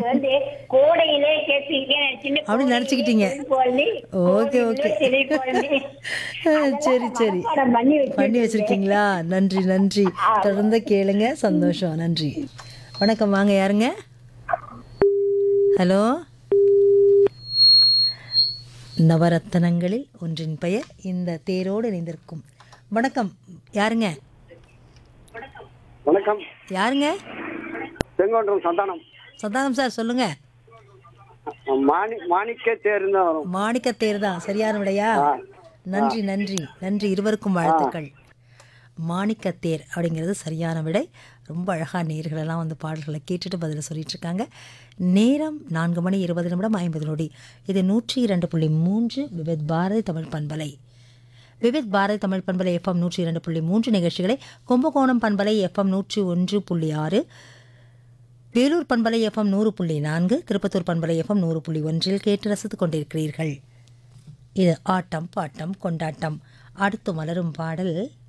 வந்து கோடையிலே கேட்பீங்க சின்ன அப்படி கோடையிலே நினைச்சுக்கிட்டீங்க. சிறுகோழி, ஓகே, கோடையிலே ஓகே. சிறுகோழி. அதெல்லாம் சரி சரி மனப்பாடம் பண்ணி பண்ணி வச்சிருக்கேன். வச்சிருக்கீங்களா நன்றி நன்றி தொடர்ந்து கேளுங்க சந்தோஷம் நன்றி வணக்கம் வாங்க யாருங்க ஹலோ நவரத்தனங்களில் ஒன்றின் பெயர் இந்த தேரோடு இணைந்திருக்கும் வணக்கம் யாருங்க வணக்கம் யாருங்க செங்கோன்றம் சந்தானம் சந்தானம் சார் சொல்லுங்க மாணி மாணிக்க தேர்ந்து வரும் மாணிக்க தேர் தான் சரியான விடையா நன்றி நன்றி நன்றி இருவருக்கும் வாழ்த்துக்கள் மாணிக்கத்தேர் அப்படிங்கிறது சரியான விடை ரொம்ப அழகாக நேர்களெல்லாம் வந்து பாடல்களை கேட்டுட்டு பதில சொல்லிட்டு இருக்காங்க நேரம் நான்கு மணி இருபது நிமிடம் ஐம்பது நொடி இது நூற்றி இரண்டு புள்ளி மூன்று விவித் பாரதி தமிழ் பண்பலை விவித் பாரதி தமிழ் பண்பலை எஃப்எம் நூற்றி இரண்டு புள்ளி மூன்று நிகழ்ச்சிகளை கும்பகோணம் பண்பலை எஃப்எம் நூற்றி ஒன்று புள்ளி ஆறு வேலூர் பண்பலை எஃப்எம் நூறு புள்ளி நான்கு திருப்பத்தூர் பண்பலை எஃப்எம் நூறு புள்ளி ஒன்றில் கேட்டு ரசித்துக் கொண்டிருக்கிறீர்கள் இது ஆட்டம் பாட்டம் கொண்டாட்டம் அடுத்து மலரும் பாடல்